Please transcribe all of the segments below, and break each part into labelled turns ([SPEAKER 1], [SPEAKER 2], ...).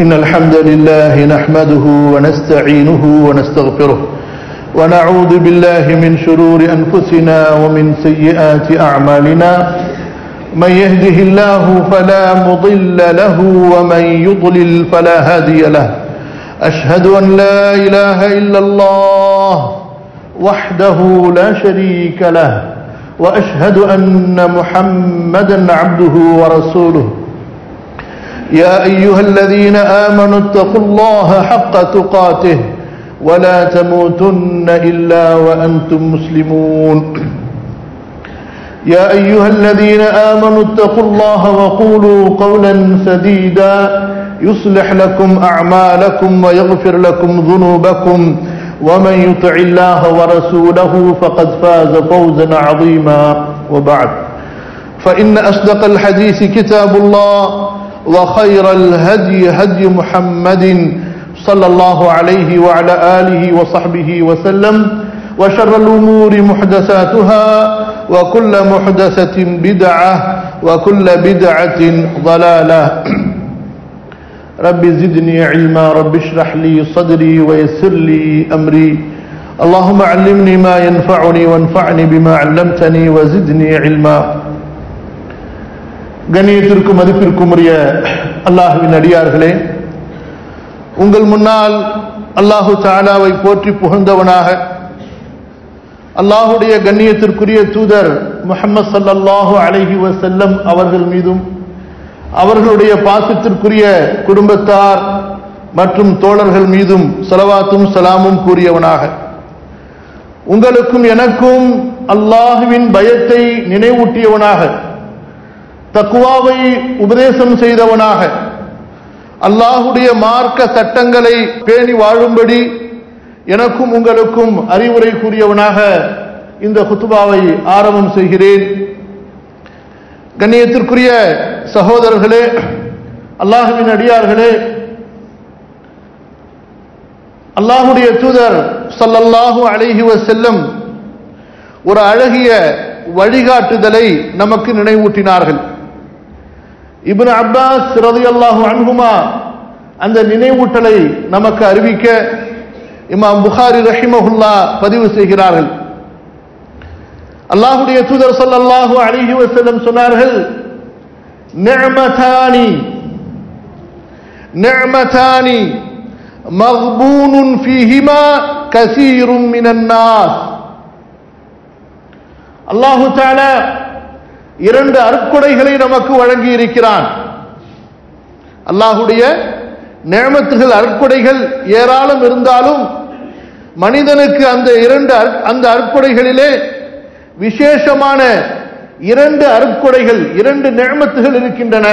[SPEAKER 1] إن الحمد لله نحمده ونستعينه ونستغفره ونعوذ بالله من شرور أنفسنا ومن سيئات أعمالنا من يهده الله فلا مضل له ومن يضلل فلا هادي له أشهد أن لا إله إلا الله وحده لا شريك له وأشهد أن محمدا عبده ورسوله يا أيها الذين آمنوا اتقوا الله حق تقاته ولا تموتن إلا وأنتم مسلمون يا أيها الذين آمنوا اتقوا الله وقولوا قولا سديدا يصلح لكم أعمالكم ويغفر لكم ذنوبكم ومن يطع الله ورسوله فقد فاز فوزا عظيما وبعد فإن أصدق الحديث كتاب الله وخير الهدي هدي محمد صلى الله عليه وعلى آله وصحبه وسلم وشر الأمور محدثاتها وكل محدثة بدعة وكل بدعة ضلالة رب زدني علما رب اشرح لي صدري ويسر لي أمري اللهم علمني ما ينفعني وانفعني بما علمتني وزدني علما கண்ணியத்திற்கும் மதிப்பிற்கும் உரிய அல்லாஹுவின் அடியார்களே உங்கள் முன்னால் அல்லாஹு தாலாவை போற்றி புகழ்ந்தவனாக அல்லாஹுடைய கண்ணியத்திற்குரிய தூதர் முகமது சல்லல்லாஹு அலஹி வசல்லம் அவர்கள் மீதும் அவர்களுடைய பாசத்திற்குரிய குடும்பத்தார் மற்றும் தோழர்கள் மீதும் சலவாத்தும் சலாமும் கூறியவனாக உங்களுக்கும் எனக்கும் அல்லாஹுவின் பயத்தை நினைவூட்டியவனாக தக்குவாவை உபதேசம் செய்தவனாக அல்லாஹுடைய மார்க்க சட்டங்களை பேணி வாழும்படி எனக்கும் உங்களுக்கும் அறிவுரை கூறியவனாக இந்த குத்துபாவை ஆரம்பம் செய்கிறேன் கண்ணியத்திற்குரிய சகோதரர்களே அல்லாஹுவின் அடியார்களே அல்லாஹுடைய தூதர் சல்லல்லாஹு அழகி செல்லும் ஒரு அழகிய வழிகாட்டுதலை நமக்கு நினைவூட்டினார்கள் இப்னு அப்பாஸ் ரதி அல்லாஹு அன்குமா அந்த நினைவூட்டலை நமக்கு அறிவிக்க இமாம் புகாரி ரஹிமஹுல்லா பதிவு செய்கிறார்கள் அல்லாஹுடைய தூதர் சொல்லல்லாஹு அலிஹி வசல்லம் சொன்னார்கள் நிஅமதானி நிஅமதானி மக்பூனுன் ஃபீஹிமா கசீரும் மினன் நாஸ் அல்லாஹு தாலா இரண்டு அற்கொடைகளை நமக்கு வழங்கி இருக்கிறான் அல்லாஹுடைய நேமத்துகள் அற்கொடைகள் ஏராளம் இருந்தாலும் மனிதனுக்கு அந்த இரண்டு அந்த அற்கொடைகளிலே விசேஷமான இரண்டு அற்கொடைகள் இரண்டு நேமத்துகள் இருக்கின்றன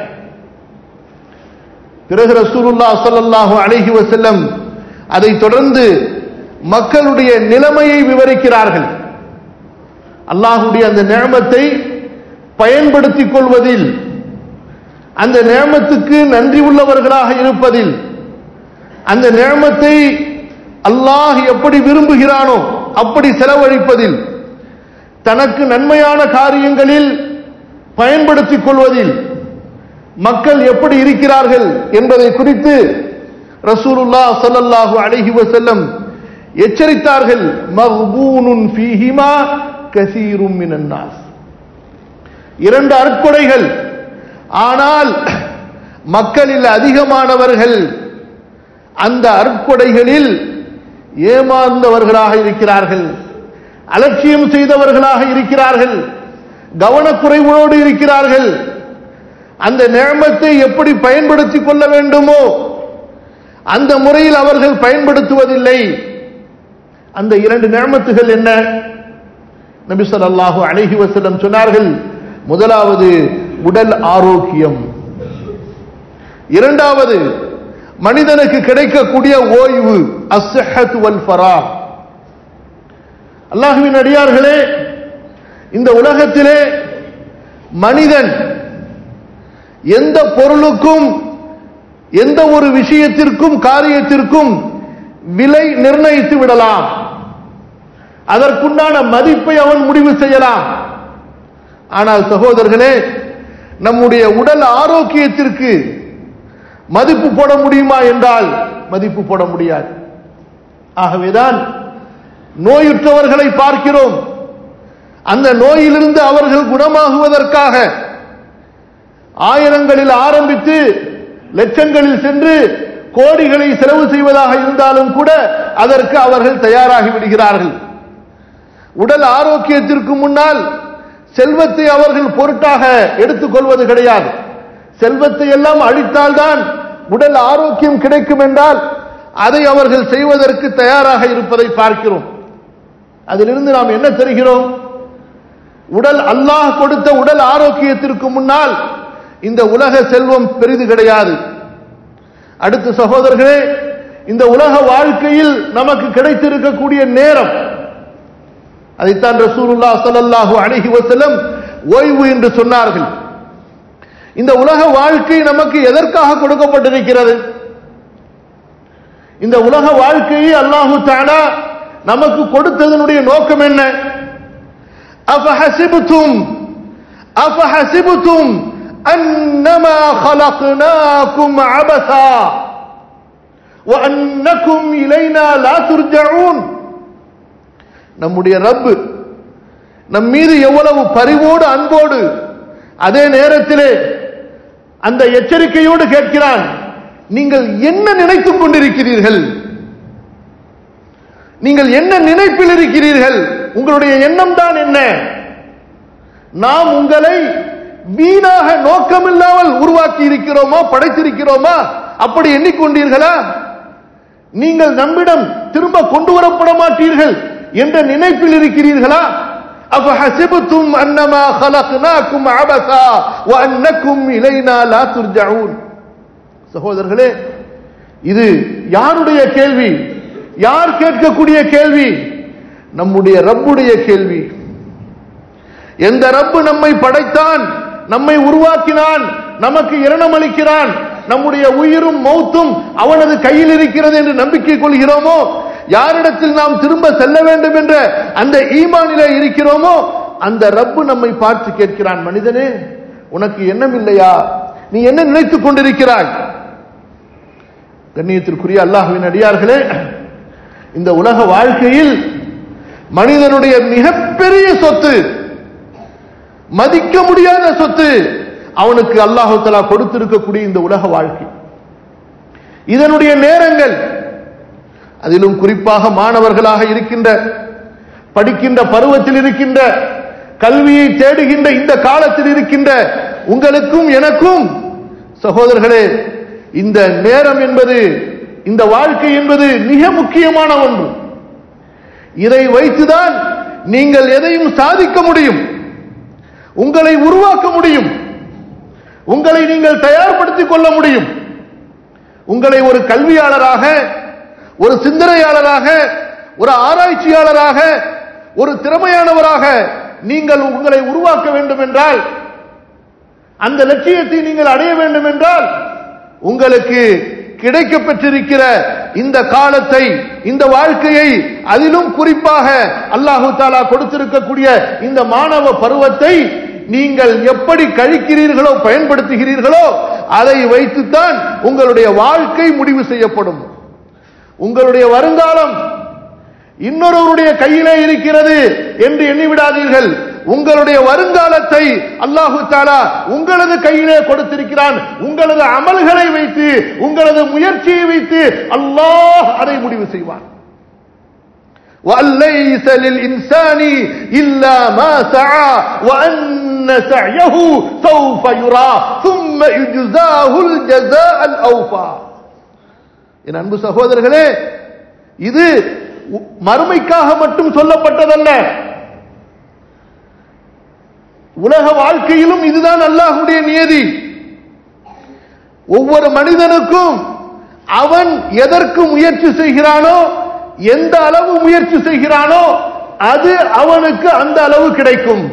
[SPEAKER 1] பிறகு ரசூலுல்லா சல்லாஹூ அழகி வசல்லம் அதை தொடர்ந்து மக்களுடைய நிலைமையை விவரிக்கிறார்கள் அல்லாஹுடைய அந்த நேமத்தை பயன்படுத்திக் கொள்வதில் அந்த நேமத்துக்கு நன்றி உள்ளவர்களாக இருப்பதில் அந்த நேமத்தை அல்லாஹ் எப்படி விரும்புகிறானோ அப்படி செலவழிப்பதில் தனக்கு நன்மையான காரியங்களில் பயன்படுத்திக் கொள்வதில் மக்கள் எப்படி இருக்கிறார்கள் என்பதை குறித்து ரசூலுல்லா சல்லல்லாஹு அழகி வசல்லம் எச்சரித்தார்கள் மஹ்பூனுன் ஃபீஹிமா கசீரும் மினன்னாஸ் இரண்டு அற்கொடைகள் ஆனால் மக்களில் அதிகமானவர்கள் அந்த அற்கொடைகளில் ஏமாந்தவர்களாக இருக்கிறார்கள் அலட்சியம் செய்தவர்களாக இருக்கிறார்கள் கவனக்குறைவோடு இருக்கிறார்கள் அந்த நேமத்தை எப்படி பயன்படுத்திக் கொள்ள வேண்டுமோ அந்த முறையில் அவர்கள் பயன்படுத்துவதில்லை அந்த இரண்டு நேமத்துகள் என்ன நபி சொல்லாஹு அழகி வசலம் சொன்னார்கள் முதலாவது உடல் ஆரோக்கியம் இரண்டாவது மனிதனுக்கு கிடைக்கக்கூடிய ஓய்வு அஸ்ஹத் வல் ஃபரா அல்லாஹுவின் அடியார்களே இந்த உலகத்திலே மனிதன் எந்த பொருளுக்கும் எந்த ஒரு விஷயத்திற்கும் காரியத்திற்கும் விலை நிர்ணயித்து விடலாம் அதற்குண்டான மதிப்பை அவன் முடிவு செய்யலாம் ஆனால் சகோதரர்களே நம்முடைய உடல் ஆரோக்கியத்திற்கு மதிப்பு போட முடியுமா என்றால் மதிப்பு போட முடியாது ஆகவேதான் நோயுற்றவர்களை பார்க்கிறோம் அந்த நோயிலிருந்து அவர்கள் குணமாகுவதற்காக ஆயிரங்களில் ஆரம்பித்து லட்சங்களில் சென்று கோடிகளை செலவு செய்வதாக இருந்தாலும் கூட அதற்கு அவர்கள் தயாராகி விடுகிறார்கள் உடல் ஆரோக்கியத்திற்கு முன்னால் செல்வத்தை அவர்கள் பொருட்டாக எடுத்துக்கொள்வது கிடையாது செல்வத்தை எல்லாம் அழித்தால்தான் உடல் ஆரோக்கியம் கிடைக்கும் என்றால் அதை அவர்கள் செய்வதற்கு தயாராக இருப்பதை பார்க்கிறோம் அதிலிருந்து நாம் என்ன தெரிகிறோம் உடல் அல்லாஹ் கொடுத்த உடல் ஆரோக்கியத்திற்கு முன்னால் இந்த உலக செல்வம் பெரிது கிடையாது அடுத்த சகோதரர்களே இந்த உலக வாழ்க்கையில் நமக்கு கிடைத்திருக்கக்கூடிய நேரம் அதைத்தான் ரசூலுல்லா ஸல்லல்லாஹு அலைஹி வஸல்லம் ஓய்வு என்று சொன்னார்கள் இந்த உலக வாழ்க்கை நமக்கு எதற்காக கொடுக்கப்பட்டிருக்கிறது இந்த உலக வாழ்க்கையை அல்லாஹு தஆலா நமக்கு கொடுத்ததனுடைய நோக்கம் என்ன அஃபஹசிபுதும் அஃபஹசிபுதும் அன்னமா خلقناكم عبثا وأنكم إلينا لا ترجعون நம்முடைய ரப்பு நம் மீது எவ்வளவு பரிவோடு அன்போடு அதே நேரத்திலே அந்த எச்சரிக்கையோடு கேட்கிறான் நீங்கள் என்ன நினைத்துக் கொண்டிருக்கிறீர்கள் நீங்கள் என்ன நினைப்பில் இருக்கிறீர்கள் உங்களுடைய எண்ணம் தான் என்ன நாம் உங்களை வீணாக நோக்கமில்லாமல் உருவாக்கி இருக்கிறோமா படைத்திருக்கிறோமா அப்படி எண்ணிக்கொண்டீர்களா நீங்கள் நம்மிடம் திரும்ப கொண்டு வரப்பட மாட்டீர்கள் என்ற நினைப்பில் இருக்கிறீர்களா أفحسبتم أنما خلقناكم عبثا وأنكم إلينا لا ترجعون சகோதரர்களே இது யாருடைய கேள்வி யார் கேட்கக்கூடிய கேள்வி நம்முடைய ரப்புடைய கேள்வி எந்த ரப்பு நம்மை படைத்தான் நம்மை உருவாக்கினான் நமக்கு இரணமளிக்கிறான் நம்முடைய உயிரும் மௌத்தும் அவனது கையில் இருக்கிறது என்று நம்பிக்கை கொள்கிறோமோ யாரிடத்தில் நாம் திரும்ப செல்ல வேண்டும் என்ற அந்த ஈமானிலே இருக்கிறோமோ அந்த ரப்பு நம்மை பார்த்து கேட்கிறான் மனிதனே உனக்கு எண்ணம் இல்லையா நீ என்ன நினைத்துக் கொண்டிருக்கிறாய் கண்ணியத்திற்குரிய அல்லாஹுவின் அடியார்களே இந்த உலக வாழ்க்கையில் மனிதனுடைய மிகப்பெரிய சொத்து மதிக்க முடியாத சொத்து அவனுக்கு அல்லாஹு தலா கொடுத்திருக்கக்கூடிய இந்த உலக வாழ்க்கை இதனுடைய நேரங்கள் அதிலும் குறிப்பாக மாணவர்களாக இருக்கின்ற படிக்கின்ற பருவத்தில் இருக்கின்ற கல்வியை தேடுகின்ற இந்த காலத்தில் இருக்கின்ற உங்களுக்கும் எனக்கும் சகோதரர்களே இந்த நேரம் என்பது இந்த வாழ்க்கை என்பது மிக முக்கியமான ஒன்று இதை வைத்துதான் நீங்கள் எதையும் சாதிக்க முடியும் உங்களை உருவாக்க முடியும் உங்களை நீங்கள் தயார்படுத்திக் கொள்ள முடியும் உங்களை ஒரு கல்வியாளராக ஒரு சிந்தனையாளராக ஒரு ஆராய்ச்சியாளராக ஒரு திறமையானவராக நீங்கள் உங்களை உருவாக்க வேண்டும் என்றால் அந்த லட்சியத்தை நீங்கள் அடைய வேண்டும் என்றால் உங்களுக்கு கிடைக்க பெற்றிருக்கிற இந்த காலத்தை இந்த வாழ்க்கையை அதிலும் குறிப்பாக அல்லாஹு தாலா கொடுத்திருக்கக்கூடிய இந்த மாணவ பருவத்தை நீங்கள் எப்படி கழிக்கிறீர்களோ பயன்படுத்துகிறீர்களோ அதை வைத்துத்தான் உங்களுடைய வாழ்க்கை முடிவு செய்யப்படும் உங்களுடைய வருங்காலம் இன்னொருவருடைய கையிலே இருக்கிறது என்று எண்ணிவிடாதீர்கள் உங்களுடைய வருங்காலத்தை அல்லாஹு தாலா உங்களது கையிலே கொடுத்திருக்கிறான் உங்களது அமல்களை வைத்து உங்களது முயற்சியை வைத்து அல்லாஹ் அதை முடிவு செய்வான் وَأَلَّيْسَ لِلْإِنسَانِ إِلَّا مَا سَعَى وَأَنَّ سَعْيَهُ سَوْفَ يُرَى ثُمَّ يُجْزَاهُ الْجَزَاءَ الْأَوْفَى என் அன்பு சகோதரர்களே இது மறுமைக்காக மட்டும் சொல்லப்பட்டதல்ல உலக வாழ்க்கையிலும் இதுதான் அல்லாஹுடைய நியதி ஒவ்வொரு மனிதனுக்கும் அவன் எதற்கு முயற்சி செய்கிறானோ எந்த அளவு முயற்சி செய்கிறானோ அது அவனுக்கு அந்த அளவு கிடைக்கும்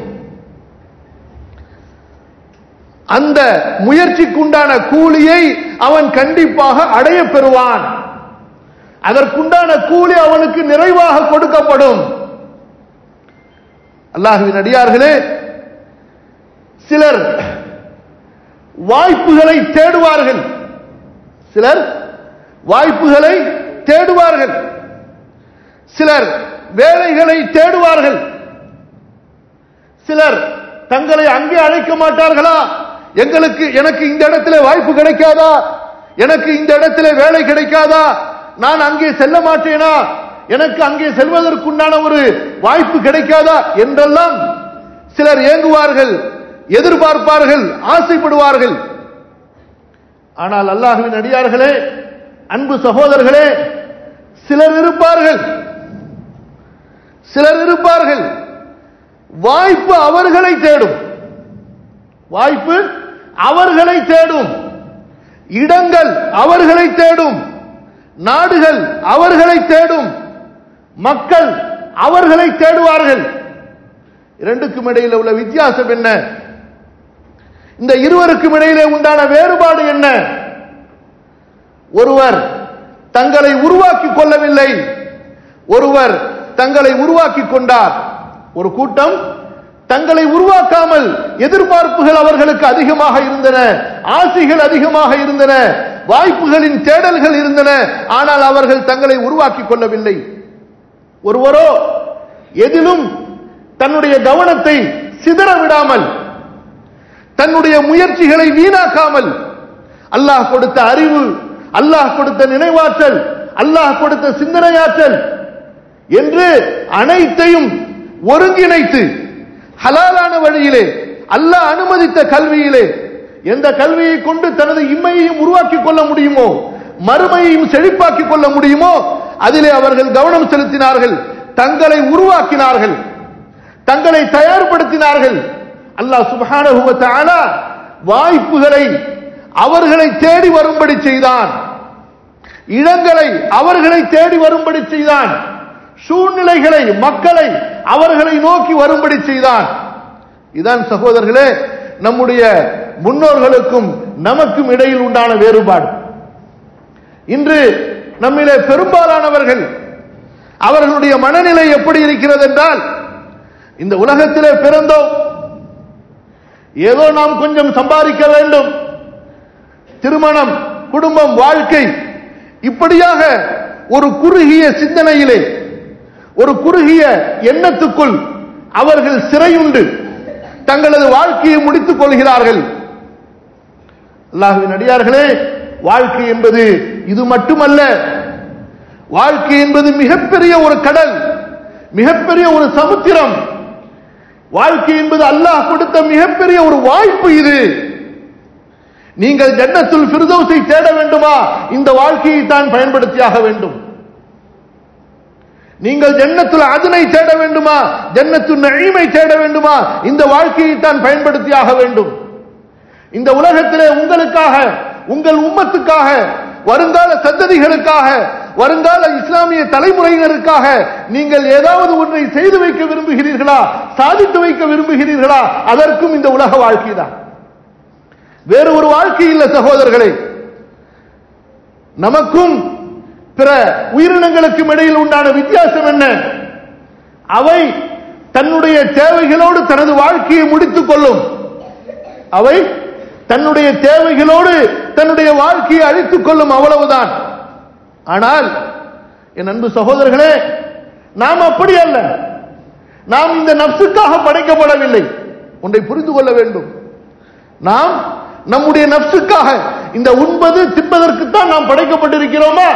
[SPEAKER 1] அந்த முயற்சிக்குண்டான கூலியை அவன் கண்டிப்பாக அடைய பெறுவான் அதற்குண்டான கூலி அவனுக்கு நிறைவாக கொடுக்கப்படும் அல்லாஹுவின் அடியார்களே சிலர் வாய்ப்புகளை தேடுவார்கள் சிலர் வாய்ப்புகளை தேடுவார்கள் சிலர் வேலைகளை தேடுவார்கள் சிலர் தங்களை அங்கே அழைக்க மாட்டார்களா எங்களுக்கு எனக்கு இந்த இடத்துல வாய்ப்பு கிடைக்காதா எனக்கு இந்த இடத்துல வேலை கிடைக்காதா நான் அங்கே செல்ல மாட்டேனா எனக்கு அங்கே செல்வதற்குண்டான ஒரு வாய்ப்பு கிடைக்காதா என்றெல்லாம் சிலர் ஏங்குவார்கள் எதிர்பார்ப்பார்கள் ஆசைப்படுவார்கள் ஆனால் அல்லாஹுவின் அடியார்களே அன்பு சகோதரர்களே சிலர் இருப்பார்கள் சிலர் இருப்பார்கள் வாய்ப்பு அவர்களை தேடும் வாய்ப்பு அவர்களை தேடும் இடங்கள் அவர்களை தேடும் நாடுகள் அவர்களை தேடும் மக்கள் அவர்களை தேடுவார்கள் இரண்டுக்கும் இடையில் உள்ள வித்தியாசம் என்ன இந்த இருவருக்கும் இடையிலே உண்டான வேறுபாடு என்ன ஒருவர் தங்களை உருவாக்கிக் கொள்ளவில்லை ஒருவர் தங்களை உருவாக்கிக் கொண்டார் ஒரு கூட்டம் தங்களை உருவாக்காமல் எதிர்பார்ப்புகள் அவர்களுக்கு அதிகமாக இருந்தன ஆசைகள் அதிகமாக இருந்தன வாய்ப்புகளின் தேடல்கள் இருந்தன ஆனால் அவர்கள் தங்களை உருவாக்கிக் கொள்ளவில்லை ஒருவரோ எதிலும் தன்னுடைய கவனத்தை சிதற விடாமல் தன்னுடைய முயற்சிகளை வீணாக்காமல் அல்லாஹ் கொடுத்த அறிவு அல்லாஹ் கொடுத்த நினைவாற்றல் அல்லாஹ் கொடுத்த சிந்தனையாற்றல் என்று அனைத்தையும் ஒருங்கிணைத்து ஹலாலான வழியிலே அல்லாஹ் அனுமதித்த கல்வியிலே எந்த கல்வியை கொண்டு தனது இம்மையையும் உருவாக்கிக் கொள்ள முடியுமோ மறுமையையும் செழிப்பாக்கிக் கொள்ள முடியுமோ அதிலே அவர்கள் கவனம் செலுத்தினார்கள் தங்களை உருவாக்கினார்கள் தங்களை தயார்படுத்தினார்கள் அல்லாஹ் சுபஹானஹு வ தஆலா வாய்ப்புகளை அவர்களை தேடி வரும்படி செய்தான் இடங்களை அவர்களை தேடி வரும்படி செய்தான் சூழ்நிலைகளை மக்களை அவர்களை நோக்கி வரும்படி செய்தான் இதான் சகோதரர்களே நம்முடைய முன்னோர்களுக்கும் நமக்கும் இடையில் உண்டான வேறுபாடு இன்று நம்மிலே பெரும்பாலானவர்கள் அவர்களுடைய மனநிலை எப்படி இருக்கிறது என்றால் இந்த உலகத்திலே பிறந்தோம் ஏதோ நாம் கொஞ்சம் சம்பாதிக்க வேண்டும் திருமணம் குடும்பம் வாழ்க்கை இப்படியாக ஒரு குறுகிய சிந்தனையிலே ஒரு குறுகிய எண்ணத்துக்குள் அவர்கள் சிறையுண்டு தங்களது வாழ்க்கையை முடித்துக் கொள்கிறார்கள் அல்லாஹுவின் அடியார்களே வாழ்க்கை என்பது இது மட்டுமல்ல வாழ்க்கை என்பது மிகப்பெரிய ஒரு கடல் மிகப்பெரிய ஒரு சமுத்திரம் வாழ்க்கை என்பது அல்லாஹ் கொடுத்த மிகப்பெரிய ஒரு வாய்ப்பு இது நீங்கள் ஜன்னத்துல் ஃபிர்தௌஸை தேட வேண்டுமா இந்த வாழ்க்கையை தான் பயன்படுத்தியாக வேண்டும் நீங்கள் ஜன்னத்துல் அதனை தேட வேண்டுமா ஜன்னத்து நழிமை தேட வேண்டுமா இந்த வாழ்க்கையை தான் பயன்படுத்தியாக வேண்டும் இந்த உலகத்திலே உங்களுக்காக உங்கள் உம்மத்துக்காக வருங்கால சந்ததிகளுக்காக வருங்கால இஸ்லாமிய தலைமுறையினருக்காக நீங்கள் ஏதாவது ஒன்றை செய்து வைக்க விரும்புகிறீர்களா சாதித்து வைக்க விரும்புகிறீர்களா அதற்கும் இந்த உலக வாழ்க்கை தான் வேறு ஒரு வாழ்க்கை இல்லை சகோதரர்களே நமக்கும் பிற உயிரினங்களுக்கும் இடையில் உண்டான வித்தியாசம் என்ன அவை தன்னுடைய தேவைகளோடு தனது வாழ்க்கையை முடித்துக் கொள்ளும் அவை தன்னுடைய தேவைகளோடு தன்னுடைய வாழ்க்கையை அழித்துக் கொள்ளும் அவ்வளவுதான் ஆனால் என் அன்பு சகோதரர்களே நாம் அப்படி அல்ல நாம் இந்த நப்சுக்காக படைக்கப்படவில்லை ஒன்றை புரிந்து கொள்ள வேண்டும் நாம் நம்முடைய நப்சுக்காக இந்த உண்பது தின்பதற்குத்தான் நாம் படைக்கப்பட்டிருக்கிறோமா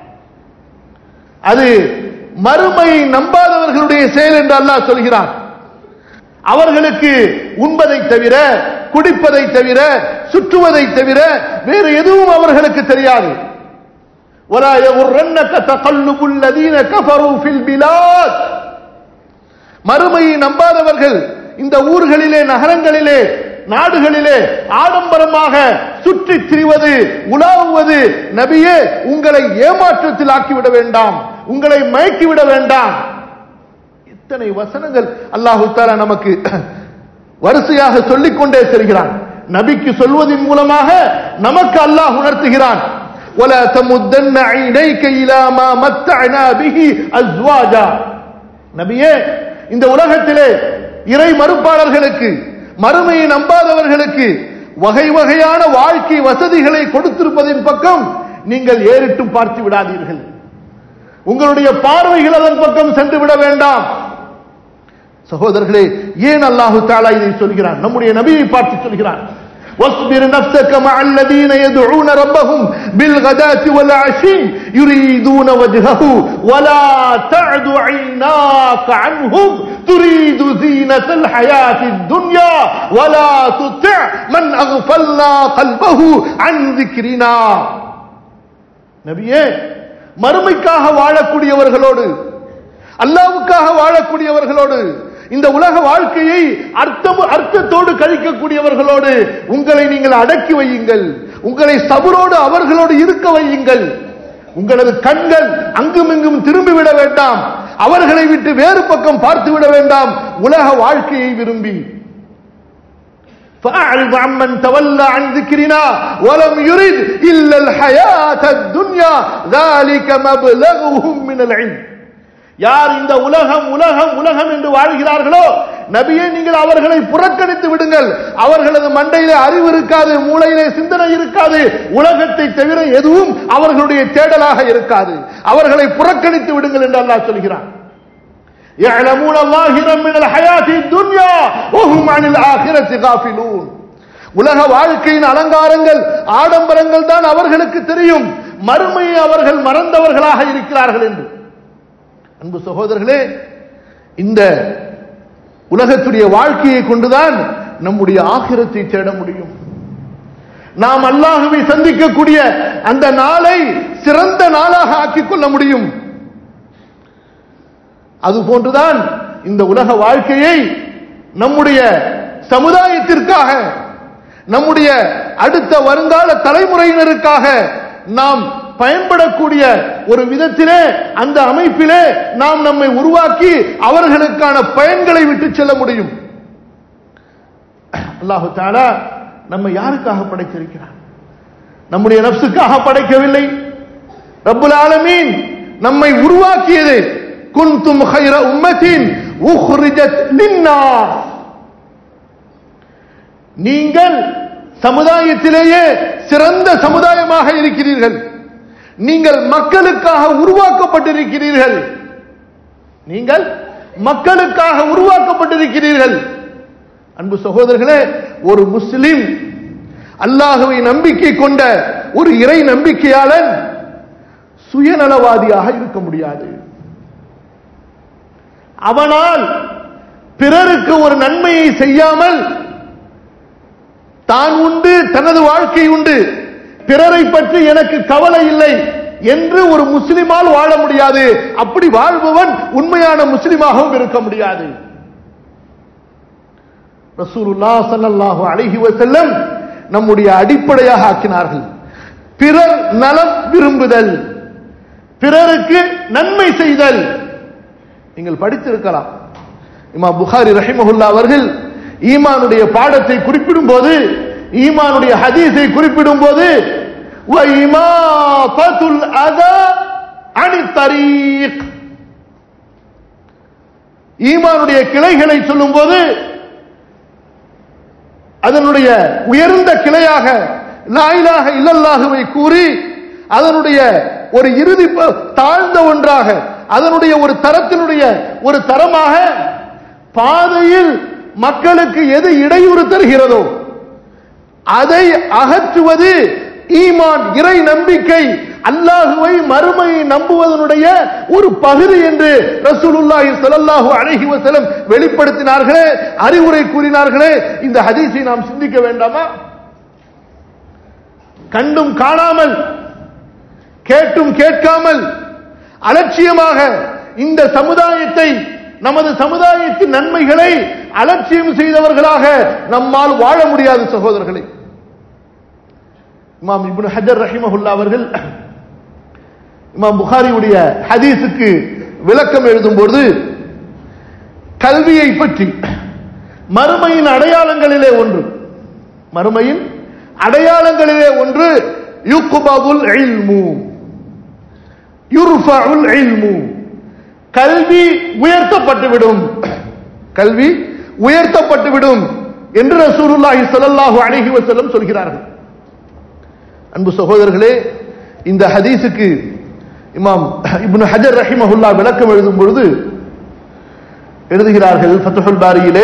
[SPEAKER 1] அது மறுமையை நம்பாதவர்களுடைய செயல் என்று அல்லாஹ் சொல்கிறான் அவர்களுக்கு உண்பதை தவிர குடிப்பதை தவிர சுற்றுவதை தவிர வேறு எதுவும் அவர்களுக்கு தெரியாது ولا يغرنك تقلب الذين كفروا في البلاد மறுமையை நம்பாதவர்கள் இந்த ஊர்களிலே நகரங்களிலே நாடுகளிலே ஆடம்பரமாக சுற்றித் திரிவது உலாவுவது நபியே உங்களை ஏமாற்றத்தில் ஆக்கிவிட வேண்டாம் உங்களை மயக்கிவிட வேண்டாம் இத்தனை வசனங்கள் அல்லாஹு தாலா நமக்கு வரிசையாக சொல்லிக் கொண்டே செல்கிறான் நபிக்கு சொல்வதன் மூலமாக நமக்கு அல்லாஹ் உணர்த்துகிறான் ولا تمدن عينيك الى ما متعنا به ازواجا நபியே இந்த உலகத்திலே இறை மறுப்பாளர்களுக்கு மறுமையை நம்பாதவர்களுக்கு வகை வகையான வாழ்க்கை வசதிகளை கொடுத்திருப்பதின் பக்கம் நீங்கள் ஏறிட்டும் பார்த்து விடாதீர்கள் உங்களுடைய பார்வைகள் அதன் பக்கம் சென்று விட வேண்டாம் சகோதரர்களே ஏன் அல்லாஹு தாலா இதை சொல்கிறான் நம்முடைய நபியை பார்த்து சொல்கிறான் واصبر نفسك مع الذين يدعون ربهم بالغداة والعشي يريدون وجهه ولا تعد عيناك عنهم تريد زينة الحياة الدنيا ولا تطع من أغفلنا قلبه عن ذكرنا நபியே மறுமைக்காக வாழக்கூடியவர்களோடு அல்லாவுக்காக வாழக்கூடியவர்களோடு இந்த உலக வாழ்க்கையை அர்த்தம் அர்த்தத்தோடு கழிக்கக்கூடியவர்களோடு உங்களை நீங்கள் அடக்கி வையுங்கள் உங்களை சபரோடு அவர்களோடு இருக்க வையுங்கள் உங்களது கண்கள் அங்கும் இங்கும் திரும்பிவிட வேண்டாம் அவர்களை விட்டு வேறு பக்கம் பார்த்து விட வேண்டாம் உலக வாழ்க்கையை விரும்பி فأعرض عمن تولى عن ذكرنا ولم يرد إلا الحياة الدنيا ذلك مبلغهم من العلم யார் இந்த உலகம் உலகம் உலகம் என்று வாழ்கிறார்களோ நபியே நீங்கள் அவர்களை புறக்கணித்து விடுங்கள் அவர்களது மண்டையிலே அறிவு இருக்காது மூளையிலே சிந்தனை இருக்காது உலகத்தை தவிர எதுவும் அவர்களுடைய தேடலாக இருக்காது அவர்களை புறக்கணித்து விடுங்கள் என்று அல்லாஹ் சொல்கிறான் يعلمون ظاهرا من الحياة الدنيا وهم عن الآخرة غافلون உலக வாழ்க்கையின் அலங்காரங்கள் ஆடம்பரங்கள் தான் அவர்களுக்கு தெரியும் மறுமையை அவர்கள் மறந்தவர்களாக இருக்கிறார்கள் என்று அன்பு சகோதரர்களே இந்த உலகத்துடைய வாழ்க்கையை கொண்டுதான் நம்முடைய ஆகிரத்தை தேட முடியும் நாம் அல்லாஹுவை சந்திக்கக்கூடிய அந்த நாளை சிறந்த நாளாக ஆக்கிக் கொள்ள முடியும் அதுபோன்றுதான் இந்த உலக வாழ்க்கையை நம்முடைய சமுதாயத்திற்காக நம்முடைய அடுத்த வருங்கால தலைமுறையினருக்காக நாம் பயன்படக்கூடிய ஒரு விதத்திலே அந்த அமைப்பிலே நாம் நம்மை உருவாக்கி அவர்களுக்கான பயன்களை விட்டு செல்ல முடியும் அல்லாஹு தாலா நம்ம யாருக்காக படைத்திருக்கிறார் நம்முடைய நப்சுக்காக படைக்கவில்லை ரப்புல் ஆலமீன் நம்மை உருவாக்கியது குன்தும் ஹைர உம்மத்தின் உஹ்ரிஜத் லின்னாஸ் நீங்கள் சமுதாயத்திலேயே சிறந்த சமுதாயமாக இருக்கிறீர்கள் நீங்கள் மக்களுக்காக உருவாக்கப்பட்டிருக்கிறீர்கள் நீங்கள் மக்களுக்காக உருவாக்கப்பட்டிருக்கிறீர்கள் அன்பு சகோதரர்களே ஒரு முஸ்லிம் அல்லாஹுவை நம்பிக்கை கொண்ட ஒரு இறை நம்பிக்கையாளன் சுயநலவாதியாக இருக்க முடியாது அவனால் பிறருக்கு ஒரு நன்மையை செய்யாமல் தான் உண்டு தனது வாழ்க்கை உண்டு பிறரை பற்றி எனக்கு கவலை இல்லை என்று ஒரு முஸ்லிமால் வாழ முடியாது அப்படி வாழ்பவன் உண்மையான முஸ்லிமாகவும் இருக்க முடியாது ரசூலுல்லா ஸல்லல்லாஹு அலைஹி வஸல்லம் நம்முடைய அடிப்படையாக ஆக்கினார்கள் பிறர் நலம் விரும்புதல் பிறருக்கு நன்மை செய்தல் நீங்கள் படித்திருக்கலாம் இமா புகாரி ரஹிமஹுல்லா அவர்கள் ஈமானுடைய பாடத்தை குறிப்பிடும் போது ஈமானுடைய ஹதீஸை குறிப்பிடும் போது ஈமானுடைய கிளைகளை சொல்லும் போது அதனுடைய உயர்ந்த கிளையாக லாயிலாக இல்லல்லாகவை கூறி அதனுடைய ஒரு இறுதி தாழ்ந்த ஒன்றாக அதனுடைய ஒரு தரத்தினுடைய ஒரு தரமாக பாதையில் மக்களுக்கு எது இடையூறு தருகிறதோ அதை அகற்றுவது ஈமான் இறை நம்பிக்கை அல்லாஹுவை மறுமையை நம்புவதனுடைய ஒரு பகுதி என்று ரசூலுல்லாஹி ஸல்லல்லாஹு அலைஹி வஸல்லம் வெளிப்படுத்தினார்களே அறிவுரை கூறினார்களே இந்த ஹதீஸை நாம் சிந்திக்க வேண்டாமா கண்டும் காணாமல் கேட்டும் கேட்காமல் அலட்சியமாக இந்த சமுதாயத்தை நமது சமுதாயத்தின் நன்மைகளை அலட்சியம் செய்தவர்களாக நம்மால் வாழ முடியாது சகோதரர்களே இமாம் இப்னு ஹஜர் ரஹிமஹுல்லா அவர்கள் இமாம் புகாரியுடைய ஹதீஸுக்கு விளக்கம் எழுதும்போது கல்வியை பற்றி மறுமையின் அடையாளங்களிலே ஒன்று மறுமையின் அடையாளங்களிலே ஒன்று யுக்குபகுல் இல்மு யுர்ஃபஉல் இல்மு கல்வி உயர்த்தப்பட்டுவிடும் கல்வி உயர்த்தப்பட்டுவிடும் என்று ரசூலுல்லாஹி ஸல்லல்லாஹு அலைஹி வஸல்லம் சொல்கிறார்கள் அன்பு சகோதரர்களே இந்த ஹதீஸுக்கு இமாம் இப்னு ஹஜர் ரஹிமஹுல்லா விளக்கம் எழுதும் பொழுது எழுதுகிறார்கள் ஃபத்துஹுல் பாரியிலே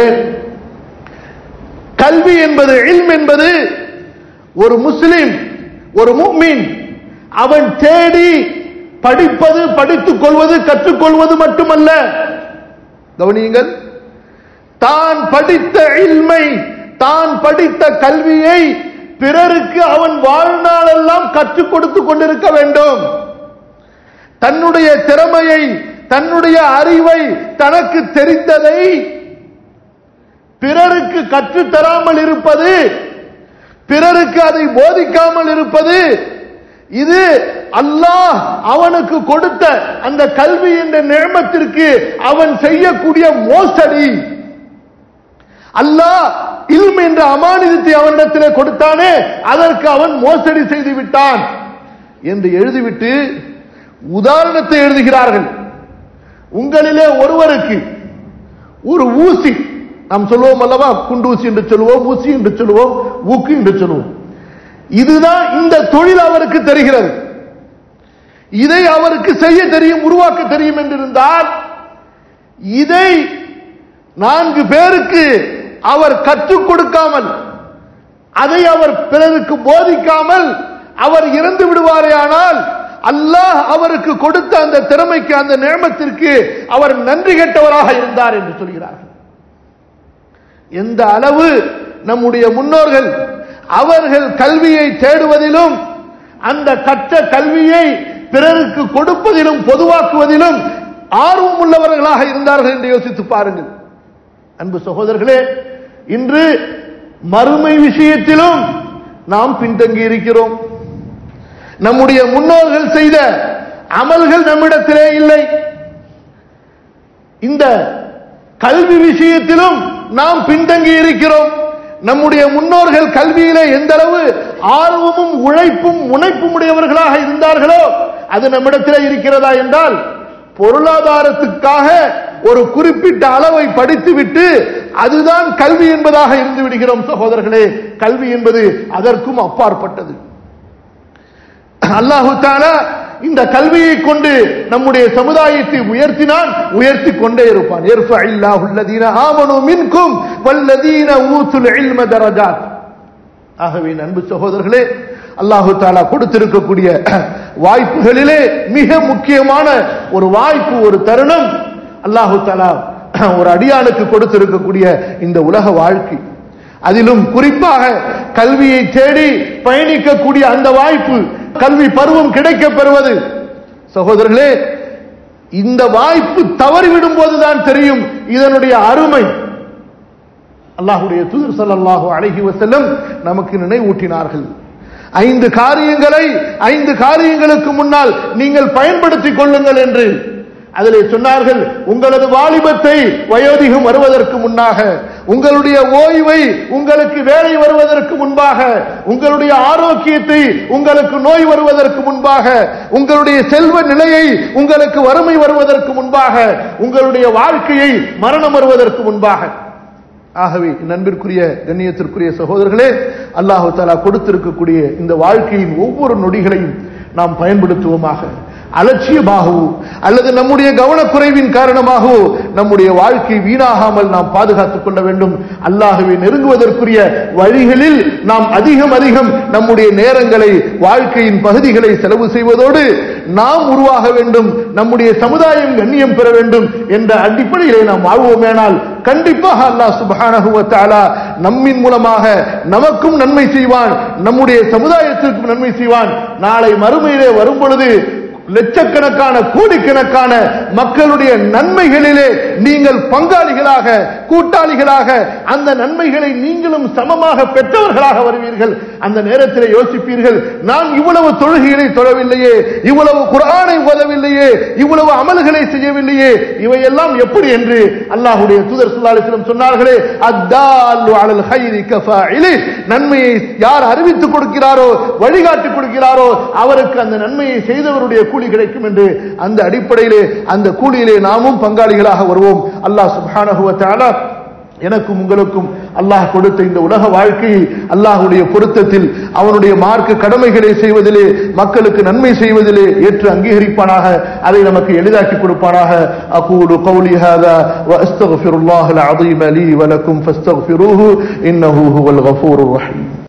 [SPEAKER 1] கல்வி என்பது இல்ம் என்பது ஒரு முஸ்லிம் ஒரு முஃமின் அவன் தேடி படிப்பது படித்துக் கொள்வது கற்றுக்கொள்வது மட்டுமல்ல கவனியுங்கள் தான் படித்த இல்மை தான் படித்த கல்வியை பிறருக்கு அவன் வாழ்நாளெல்லாம் கற்றுக் கொடுத்துக் கொண்டிருக்க வேண்டும் தன்னுடைய திறமையை தன்னுடைய அறிவை தனக்கு தெரிந்ததை பிறருக்கு கற்றுத்தராமல் இருப்பது பிறருக்கு அதை போதிக்காமல் இருப்பது இது அல்லாஹ் அவனுக்கு கொடுத்த அந்த கல்வி என்ற நேமத்திற்கு அவன் செய்யக்கூடிய மோசடி அல்லாஹ் இல்ம் என்ற அமானிதத்தை அவனிடத்திலே கொடுத்தானே அதற்கு அவன் மோசடி செய்து விட்டான் என்று எழுதிவிட்டு உதாரணத்தை எழுதுகிறார்கள் உங்களிலே ஒருவருக்கு ஒரு ஊசி நாம் சொல்லுவோம் அல்லவா குண்டூசி என்று சொல்லுவோம் ஊசி என்று சொல்லுவோம் ஊக்கு என்று சொல்லுவோம் இதுதான் இந்த தொழில் அவருக்கு தெரிகிறது இதை அவருக்கு செய்ய தெரியும் உருவாக்க தெரியும் என்றிருந்தால் இதை நான்கு பேருக்கு அவர் கற்றுக் கொடுக்காமல் அதை அவர் பிறருக்கு போதிக்காமல் அவர் இறந்து விடுவாரே ஆனால் அல்லாஹ் அவருக்கு கொடுத்த அந்த திறமைக்கு அந்த நேமத்திற்கு அவர் நன்றி கெட்டவராக இருந்தார் என்று சொல்கிறார்கள் எந்த அளவு நம்முடைய முன்னோர்கள் அவர்கள் கல்வியை தேடுவதிலும் அந்த கற்ற கல்வியை பிறருக்கு கொடுப்பதிலும் பொதுவாக்குவதிலும் ஆர்வம் உள்ளவர்களாக இருந்தார்கள் என்று யோசித்து பாருங்கள் அன்பு சகோதரர்களே இன்று மறுமை விஷயத்திலும் நாம் பின்தங்கி இருக்கிறோம் நம்முடைய முன்னோர்கள் செய்த அமல்கள் நம்மிடத்திலே இல்லை இந்த கல்வி விஷயத்திலும் நாம் பின்தங்கி இருக்கிறோம் நம்முடைய முன்னோர்கள் கல்வியிலே எந்த அளவு ஆர்வமும் உழைப்பும் முனைப்பும் உடையவர்களாக இருந்தார்களோ அது நம்மிடத்திலே இருக்கிறதா என்றால் பொருளாதாரத்துக்காக ஒரு குறிப்பிட்ட அளவை படித்துவிட்டு அதுதான் கல்வி என்பதாக இருந்து விடுகிறோம் சகோதரர்களே கல்வி என்பது அதற்கும் அப்பாற்பட்டது அல்லாஹு தாலா இந்த கல்வியை கொண்டு நம்முடைய சமுதாயத்தை உயர்த்தினான் உயர்த்தி கொண்டே இருப்பான் ஆமனு மின்கும் வல்லதீன ஊசுல் இல்ம தரஜாத் ஆகவே அன்பு சகோதரர்களே அல்லாஹு தாலா கொடுத்திருக்கக்கூடிய வாய்ப்புகளிலே மிக முக்கியமான ஒரு வாய்ப்பு ஒரு தருணம் அல்லாஹு தாலா ஒரு அடியானுக்கு கொடுத்திருக்கக்கூடிய இந்த உலக வாழ்க்கை அதிலும் குறிப்பாக கல்வியை தேடி பயணிக்கக்கூடிய அந்த வாய்ப்பு கல்வி பருவம் கிடைக்க பெறுவது சகோதரர்களே இந்த வாய்ப்பு தவறிவிடும் போதுதான் தெரியும் இதனுடைய அருமை அல்லாஹுடைய தூதர் சல்லாஹூ அழகி வசல்லம் நமக்கு நினைவூட்டினார்கள் ஐந்து காரியங்களை ஐந்து காரியங்களுக்கு முன்னால் நீங்கள் பயன்படுத்திக் கொள்ளுங்கள் என்று அதிலே சொன்னார்கள் உங்களது வாலிபத்தை வயோதிகம் வருவதற்கு முன்னாக உங்களுடைய ஓய்வை உங்களுக்கு வேலை வருவதற்கு முன்பாக உங்களுடைய ஆரோக்கியத்தை உங்களுக்கு நோய் வருவதற்கு முன்பாக உங்களுடைய செல்வ நிலையை உங்களுக்கு வறுமை வருவதற்கு முன்பாக உங்களுடைய வாழ்க்கையை மரணம் வருவதற்கு முன்பாக ஆகவே நண்பிற்குரிய கண்ணியத்திற்குரிய சகோதரர்களே அல்லாஹு தாலா கொடுத்திருக்கக்கூடிய இந்த வாழ்க்கையின் ஒவ்வொரு நொடிகளையும் நாம் பயன்படுத்துவோமாக அலட்சியமாகவோ அல்லது நம்முடைய கவனக்குறைவின் காரணமாகவோ நம்முடைய வாழ்க்கை வீணாகாமல் நாம் பாதுகாத்துக் கொள்ள வேண்டும் அல்லாகவே நெருங்குவதற்குரிய வழிகளில் நாம் அதிகம் அதிகம் நம்முடைய நேரங்களை வாழ்க்கையின் பகுதிகளை செலவு செய்வதோடு நாம் உருவாக வேண்டும் நம்முடைய சமுதாயம் கண்ணியம் பெற வேண்டும் என்ற அடிப்படையிலே நாம் வாழ்வோமேனால் கண்டிப்பாக அல்லாஹ் சுபஹானஹு வ தஆலா நம்மின் மூலமாக நமக்கும் நன்மை செய்வான் நம்முடைய சமுதாயத்திற்கும் நன்மை செய்வான் நாளை மறுமையிலே வரும் பொழுது லட்சக்கணக்கான கோடிக்கணக்கான மக்களுடைய நன்மைகளிலே நீங்கள் பங்காளிகளாக கூட்டாளிகளாக அந்த நன்மைகளை நீங்களும் சமமாக பெற்றவர்களாக வருவீர்கள் அந்த நேரத்தில் யோசிப்பீர்கள் நான் இவ்வளவு தொழுகைகளை தொழவில்லையே இவ்வளவு குரானை ஓதவில்லையே இவ்வளவு அமல்களை செய்யவில்லையே இவையெல்லாம் எப்படி என்று அல்லாஹுடைய தூதர் சுல்லாலிஸ்லம் சொன்னார்களே அத்தாலு அலல் ஹைரி கஃபாயிலி நன்மையை யார் அறிவித்துக் கொடுக்கிறாரோ வழிகாட்டி கொடுக்கிறாரோ அவருக்கு அந்த நன்மையை செய்தவருடைய கூலி கிடைக்கும் என்று அந்த அடிப்படையிலே அந்த கூலியிலே நாமும் பங்காளிகளாக வருவோம் அல்லாஹ் சுப்ஹானஹு வ தஆலா எனக்கும் உங்களுக்கும் அல்லாஹ் கொடுத்த இந்த உலக வாழ்க்கையை அல்லாஹுடைய பொருத்தத்தில் அவனுடைய மார்க்க கடமைகளை செய்வதிலே மக்களுக்கு நன்மை செய்வதிலே ஏற்று அங்கீகரிப்பானாக அதை நமக்கு எளிதாக்கி கொடுப்பானாக அகூலு قولي هذا واستغفر الله العظيم لي ولكم فاستغفروه انه هو الغفور الرحيم